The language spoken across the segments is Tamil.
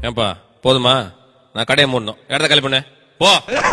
ஏன்பா போதுமா நான் கடையை மூடணும் இடத்த காலி பண்ணு போ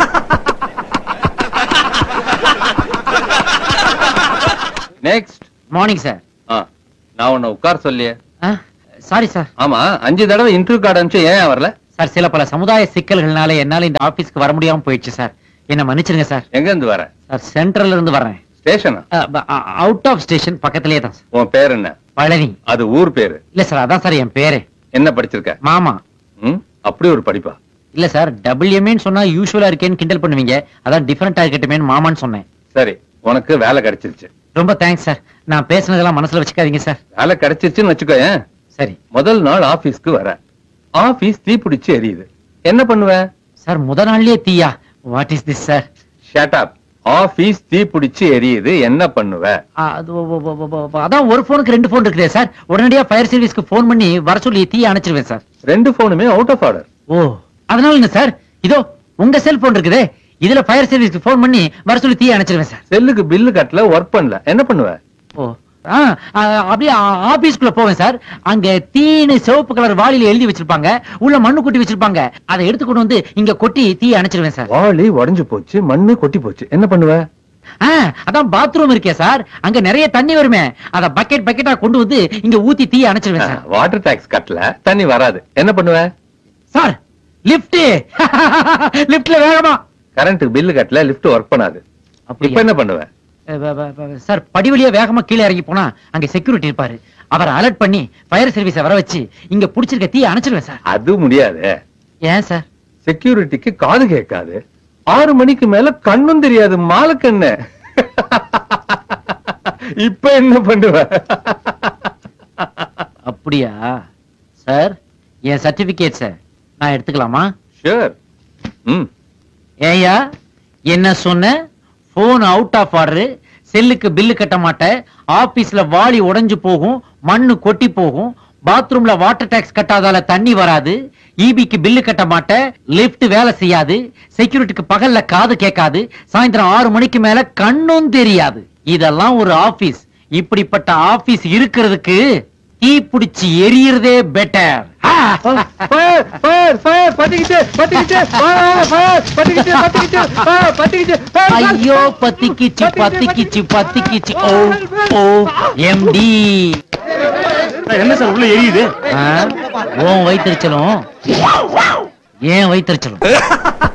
நெக்ஸ்ட் மார்னிங் சார் நான் உன்னை உட்கார சொல்லியே சாரி சார் ஆமா அஞ்சு தடவை இன்டர்வியூ கார்டு அனுப்பிச்சு ஏன் வரல சார் சில பல சமுதாய சிக்கல்கள்னால என்னால இந்த ஆபீஸ்க்கு வர முடியாம போயிடுச்சு சார் என்ன மன்னிச்சிருங்க சார் எங்க இருந்து வர சார் சென்ட்ரல்ல இருந்து வர்றேன் ஸ்டேஷனா அவுட் ஆஃப் ஸ்டேஷன் பக்கத்திலேயே தான் சார் உன் பேர் என்ன பழனி அது ஊர் பேரு இல்ல சார் அதான் சார் என் பேரு என்ன படிச்சிருக்க மாமா ம் அப்படி ஒரு படிப்பா இல்ல சார் டபிள்யூஎம்ஏன்னு சொன்னா யூஸ்வலா இருக்கேன்னு கிண்டல் பண்ணுவீங்க அதான் டிஃபரெண்டா இருக்கட்டுமேன்னு மாமான்னு சொன்னேன் சரி உனக்கு வேலை கிடைச்சிருச்சு ரொம்ப தேங்க்ஸ் சார் நான் பேசுனதெல்லாம் மனசுல வச்சுக்காதீங்க சார் வேலை கிடைச்சிருச்சுன்னு வச்சுக்கோயேன் சரி முதல் நாள் ஆபீஸ்க்கு வர ஆபீஸ் தீப்பிடிச்சு எரியுது என்ன பண்ணுவ சார் முத நாள்லயே தீயா what is this sir shut up office தீப்பிடிச்சு எரியுது என்ன பண்ணுவ அது ஒ- ஒ- ஒ- ஒ- ஒ- அதான் ஒரு போனுக்கு ரெண்டு போன் இருக்குதே சார் உடனடியா ஃபயர் சர்வீஸ்க்கு ஃபோன் பண்ணி வர சொல்லி தீய அணைச்சிருவேன் சார் ரெண்டு போனுமே அவுட் ஆஃப் ஆர்டர் ஓ அதனால என்ன சார் இதோ உங்க செல்போன் இருக்குதே இதுல ஃபயர் சர்வீஸ்க்கு ஃபோன் பண்ணி வர சொல்லி தீய அணைச்சிருவேன் சார் செல்லுக்கு பில்லு கட்டல ஒர்க் பண்ணல என்ன பண்ணுவ ஓ ஆ, ஆ, அப்படியே ஆ- ஆபீஸ்க்குள்ள போவேன் சார் அங்க தீனு சிவப்பு கலர் வாளியில எழுதி வச்சிருப்பாங்க உள்ள மண்ணு கொட்டி வச்சிருப்பாங்க அதை எடுத்து கொண்டு வந்து இங்க கொட்டி தீய அணைச்சிருவேன் சார் வாளி உடைஞ்சு போச்சு மண்ணு கொட்டி போச்சு என்ன பண்ணுவ ஆ, அதான் பாத்ரூம் இருக்கே சார் அங்க நிறைய தண்ணி வருமே அத பக்கெட் பக்கெட்டா கொண்டு வந்து இங்க ஊத்தி தீய அணைச்சிருவேன் சார் வாட்டர் டாக்ஸ் கட்டல தண்ணி வராது என்ன பண்ணுவ சார் லிப்ட் லிப்ட்ல வேகமா கரண்ட் பில்லு கட்டல லிஃப்ட் ஒர்க் பண்ணாது அப்படியா? இப்ப என்ன பண்ணுவ அஹ் வ- வ- வ- சார் படி வழியா வேகமா கீழே இறங்கி போனா அங்க செக்யூரிட்டி இருப்பாரு அவரை அலர்ட் பண்ணி ஃபயர் சர்வீஸ வர வச்சு இங்க புடிச்சிருக்க தீ அணைச்சிருவேன் சார் அது முடியாது ஏன் சார் செக்யூரிட்டிக்கு காது கேட்காது ஆறு மணிக்கு மேல கண்ணும் தெரியாது மாலக்கண்ணு இப்ப என்ன பண்ணுவ அப்படியா சார் என் சர்டிபிகேட் சார் நான் எடுத்துக்கலாமா ஷூர் ம் ஏயா என்ன சொன்ன போன் அவுட் ஆஃப் ஆர்டர் செல்லுக்கு பில்லு கட்ட மாட்டேன் ஆபீஸ்ல வாளி உடைஞ்சு போகும் மண்ணு கொட்டி போகும் பாத்ரூம்ல வாட்டர் டாக்ஸ் கட்டாதால தண்ணி வராது ஈபிக்கு பில்லு கட்ட மாட்டேன் லிஃப்ட் வேலை செய்யாது செக்யூரிட்டிக்கு பகல்ல காது கேட்காது சாயந்தரம் ஆறு மணிக்கு மேல கண்ணும் தெரியாது இதெல்லாம் ஒரு ஆபீஸ் இப்படிப்பட்ட ஆபீஸ் இருக்கிறதுக்கு தீ பிடிச்சி எரியறதே பெட்டர் ஃபயர் ஃபயர் ஃபயர் பத்திக்கிச்சு பத்திக்கிச்சு ஃபயர் ஃபயர் பத்திக்கிச்சு பத்திக்கிச்சு ஃபயர் பத்திக்கிச்சு ஃபயர், ஃபயர். ஐயோ பத்திக்கிச்சு பத்திக்கிச்சு பத்திக்கிச்சு ஓ ஓ எம்டி என்ன சார் உள்ள எரியுது உன் வயிற்றுச்சலும் ஏன் வயிற்றுச்சலும்